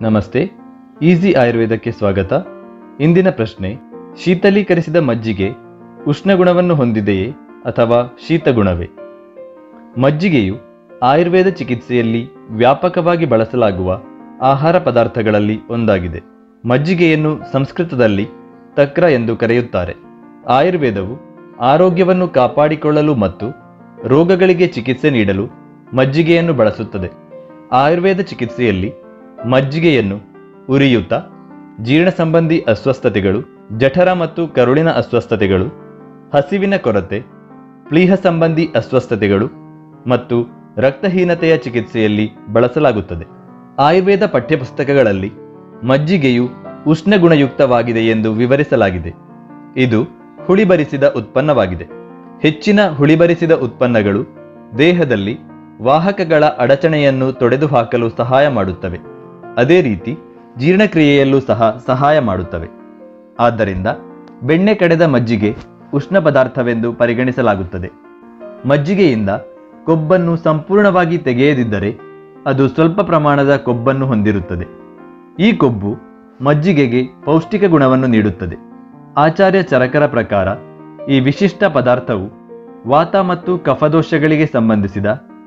ನಮಸ್ತೆ ಈಸಿ ಆಯುರ್ವೇದಕ್ಕೆ ಸ್ವಾಗತ ಇಂದಿನ ಪ್ರಶ್ನೆ ಶೀತಲೀಕರಿಸಿದ ಮಜ್ಜಿಗೆ ಉಷ್ಣಗುಣವನ್ನು ಹೊಂದಿದೆಯೇ ಅಥವಾ ಶೀತಗುಣವೇ ಮಜ್ಜಿಗೆಯು ಆಯುರ್ವೇದ ಚಿಕಿತ್ಸೆಯಲ್ಲಿ ವ್ಯಾಪಕವಾಗಿ ಬಳಸಲಾಗುವ ಆಹಾರ ಪದಾರ್ಥಗಳಲ್ಲಿ ಒಂದಾಗಿದೆ ಮಜ್ಜಿಗೆಯನ್ನು ಸಂಸ್ಕೃತದಲ್ಲಿ ತಕ್ರ ಎಂದು ಕರೆಯುತ್ತಾರೆ ಆಯುರ್ವೇದವು ಆರೋಗ್ಯವನ್ನು ಕಾಪಾಡಿಕೊಳ್ಳಲು ಮತ್ತು ರೋಗಗಳಿಗೆ ಚಿಕಿತ್ಸೆ ನೀಡಲು ಮಜ್ಜಿಗೆಯನ್ನು ಬಳಸುತ್ತದೆ ಆಯುರ್ವೇದ ಚಿಕಿತ್ಸೆಯಲ್ಲಿ ಮಜ್ಜಿಗೆಯನ್ನು ಉರಿಯೂತ ಜೀರ್ಣ ಸಂಬಂಧಿ ಅಸ್ವಸ್ಥತೆಗಳು ಜಠರ ಮತ್ತು ಕರುಳಿನ ಅಸ್ವಸ್ಥತೆಗಳು ಹಸಿವಿನ ಕೊರತೆ ಪ್ಲೀಹ ಸಂಬಂಧಿ ಅಸ್ವಸ್ಥತೆಗಳು ಮತ್ತು ರಕ್ತಹೀನತೆಯ ಚಿಕಿತ್ಸೆಯಲ್ಲಿ ಬಳಸಲಾಗುತ್ತದೆ ಆಯುರ್ವೇದ ಪಠ್ಯಪುಸ್ತಕಗಳಲ್ಲಿ ಮಜ್ಜಿಗೆಯು ಉಷ್ಣಗುಣಯುಕ್ತವಾಗಿದೆ ಎಂದು ವಿವರಿಸಲಾಗಿದೆ ಇದು ಹುಳಿಬರಿಸಿದ ಉತ್ಪನ್ನವಾಗಿದೆ ಹೆಚ್ಚಿನ ಹುಳಿಬರಿಸಿದ ಉತ್ಪನ್ನಗಳು ದೇಹದಲ್ಲಿ ವಾಹಕಗಳ ಅಡಚಣೆಯನ್ನು ತೊಡೆದುಹಾಕಲು ಸಹಾಯ ಮಾಡುತ್ತವೆ ಅದೇ ರೀತಿ ಜೀರ್ಣಕ್ರಿಯೆಯಲ್ಲೂ ಸಹ ಸಹಾಯ ಮಾಡುತ್ತವೆ ಆದ್ದರಿಂದ ಬೆಣ್ಣೆ ಕಡೆದ ಮಜ್ಜಿಗೆ ಉಷ್ಣ ಪದಾರ್ಥವೆಂದು ಪರಿಗಣಿಸಲಾಗುತ್ತದೆ ಮಜ್ಜಿಗೆಯಿಂದ ಕೊಬ್ಬನ್ನು ಸಂಪೂರ್ಣವಾಗಿ ತೆಗೆಯದಿದ್ದರೆ ಅದು ಸ್ವಲ್ಪ ಪ್ರಮಾಣದ ಕೊಬ್ಬನ್ನು ಹೊಂದಿರುತ್ತದೆ ಈ ಕೊಬ್ಬು ಮಜ್ಜಿಗೆಗೆ ಪೌಷ್ಟಿಕ ಗುಣವನ್ನು ನೀಡುತ್ತದೆ ಆಚಾರ್ಯ ಚರಕರ ಪ್ರಕಾರ ಈ ವಿಶಿಷ್ಟ ಪದಾರ್ಥವು ವಾತ ಮತ್ತು ಕಫದೋಷಗಳಿಗೆ ಸಂಬಂಧಿಸಿದ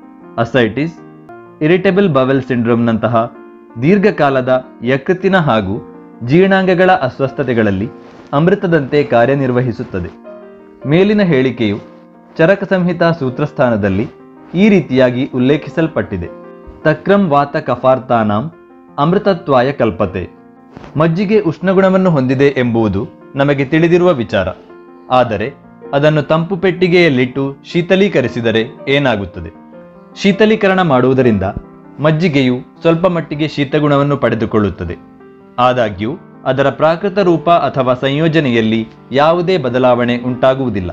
ಅಸೈಟಿಸ್ ಇರಿಟೇಬಲ್ ಬವೆಲ್ ಸಿಂಡ್ರೋಮ್ನಂತಹ ದೀರ್ಘಕಾಲದ ಯಕೃತ್ತಿನ ಹಾಗೂ ಜೀರ್ಣಾಂಗಗಳ ಅಸ್ವಸ್ಥತೆಗಳಲ್ಲಿ ಅಮೃತದಂತೆ ಕಾರ್ಯನಿರ್ವಹಿಸುತ್ತದೆ ಮೇಲಿನ ಹೇಳಿಕೆಯು ಚರಕ ಸಂಹಿತಾ ಸೂತ್ರಸ್ಥಾನದಲ್ಲಿ ಈ ರೀತಿಯಾಗಿ ಉಲ್ಲೇಖಿಸಲ್ಪಟ್ಟಿದೆ ತಕ್ರಂ ವಾತ ಕಫಾರ್ತಾನಾಂ ಅಮೃತತ್ವಾಯ ಕಲ್ಪತೆ ಮಜ್ಜಿಗೆ ಉಷ್ಣಗುಣವನ್ನು ಹೊಂದಿದೆ ಎಂಬುದು ನಮಗೆ ತಿಳಿದಿರುವ ವಿಚಾರ ಆದರೆ ಅದನ್ನು ತಂಪು ಪೆಟ್ಟಿಗೆಯಲ್ಲಿಟ್ಟು ಶೀತಲೀಕರಿಸಿದರೆ ಏನಾಗುತ್ತದೆ ಶೀತಲೀಕರಣ ಮಾಡುವುದರಿಂದ ಮಜ್ಜಿಗೆಯು ಸ್ವಲ್ಪ ಮಟ್ಟಿಗೆ ಶೀತಗುಣವನ್ನು ಪಡೆದುಕೊಳ್ಳುತ್ತದೆ ಆದಾಗ್ಯೂ ಅದರ ಪ್ರಾಕೃತ ರೂಪ ಅಥವಾ ಸಂಯೋಜನೆಯಲ್ಲಿ ಯಾವುದೇ ಬದಲಾವಣೆ ಉಂಟಾಗುವುದಿಲ್ಲ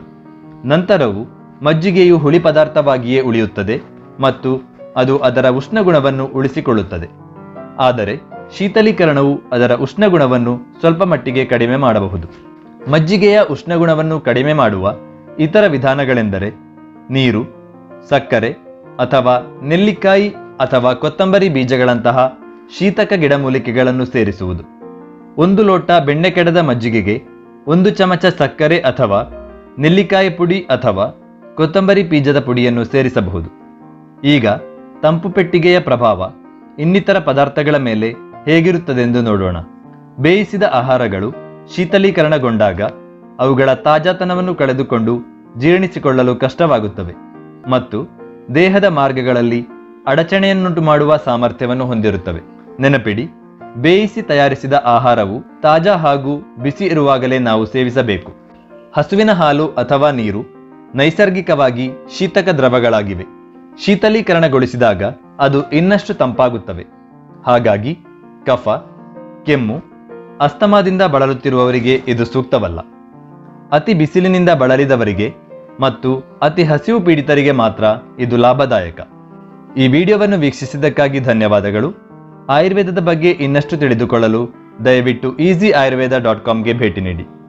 ನಂತರವು ಮಜ್ಜಿಗೆಯು ಹುಳಿ ಪದಾರ್ಥವಾಗಿಯೇ ಉಳಿಯುತ್ತದೆ ಮತ್ತು ಅದು ಅದರ ಉಷ್ಣಗುಣವನ್ನು ಉಳಿಸಿಕೊಳ್ಳುತ್ತದೆ ಆದರೆ ಶೀತಲೀಕರಣವು ಅದರ ಉಷ್ಣಗುಣವನ್ನು ಸ್ವಲ್ಪ ಮಟ್ಟಿಗೆ ಕಡಿಮೆ ಮಾಡಬಹುದು ಮಜ್ಜಿಗೆಯ ಉಷ್ಣಗುಣವನ್ನು ಕಡಿಮೆ ಮಾಡುವ ಇತರ ವಿಧಾನಗಳೆಂದರೆ ನೀರು ಸಕ್ಕರೆ ಅಥವಾ ನೆಲ್ಲಿಕಾಯಿ ಅಥವಾ ಕೊತ್ತಂಬರಿ ಬೀಜಗಳಂತಹ ಶೀತಕ ಗಿಡಮೂಲಿಕೆಗಳನ್ನು ಸೇರಿಸುವುದು ಒಂದು ಲೋಟ ಬೆಣ್ಣೆ ಕೆಡದ ಮಜ್ಜಿಗೆಗೆ ಒಂದು ಚಮಚ ಸಕ್ಕರೆ ಅಥವಾ ನೆಲ್ಲಿಕಾಯಿ ಪುಡಿ ಅಥವಾ ಕೊತ್ತಂಬರಿ ಬೀಜದ ಪುಡಿಯನ್ನು ಸೇರಿಸಬಹುದು ಈಗ ತಂಪು ಪೆಟ್ಟಿಗೆಯ ಪ್ರಭಾವ ಇನ್ನಿತರ ಪದಾರ್ಥಗಳ ಮೇಲೆ ಹೇಗಿರುತ್ತದೆಂದು ನೋಡೋಣ ಬೇಯಿಸಿದ ಆಹಾರಗಳು ಶೀತಲೀಕರಣಗೊಂಡಾಗ ಅವುಗಳ ತಾಜಾತನವನ್ನು ಕಳೆದುಕೊಂಡು ಜೀರ್ಣಿಸಿಕೊಳ್ಳಲು ಕಷ್ಟವಾಗುತ್ತವೆ ಮತ್ತು ದೇಹದ ಮಾರ್ಗಗಳಲ್ಲಿ ಅಡಚಣೆಯನ್ನುಂಟು ಮಾಡುವ ಸಾಮರ್ಥ್ಯವನ್ನು ಹೊಂದಿರುತ್ತವೆ ನೆನಪಿಡಿ ಬೇಯಿಸಿ ತಯಾರಿಸಿದ ಆಹಾರವು ತಾಜಾ ಹಾಗೂ ಬಿಸಿ ಇರುವಾಗಲೇ ನಾವು ಸೇವಿಸಬೇಕು ಹಸುವಿನ ಹಾಲು ಅಥವಾ ನೀರು ನೈಸರ್ಗಿಕವಾಗಿ ಶೀತಕ ದ್ರವಗಳಾಗಿವೆ ಶೀತಲೀಕರಣಗೊಳಿಸಿದಾಗ ಅದು ಇನ್ನಷ್ಟು ತಂಪಾಗುತ್ತವೆ ಹಾಗಾಗಿ ಕಫ ಕೆಮ್ಮು ಅಸ್ತಮಾದಿಂದ ಬಳಲುತ್ತಿರುವವರಿಗೆ ಇದು ಸೂಕ್ತವಲ್ಲ ಅತಿ ಬಿಸಿಲಿನಿಂದ ಬಳಲಿದವರಿಗೆ ಮತ್ತು ಅತಿ ಹಸಿವು ಪೀಡಿತರಿಗೆ ಮಾತ್ರ ಇದು ಲಾಭದಾಯಕ ಈ ವಿಡಿಯೋವನ್ನು ವೀಕ್ಷಿಸಿದ್ದಕ್ಕಾಗಿ ಧನ್ಯವಾದಗಳು ಆಯುರ್ವೇದದ ಬಗ್ಗೆ ಇನ್ನಷ್ಟು ತಿಳಿದುಕೊಳ್ಳಲು ದಯವಿಟ್ಟು ಈಸಿ ಆಯುರ್ವೇದ ಡಾಟ್ ಕಾಮ್ಗೆ ಭೇಟಿ ನೀಡಿ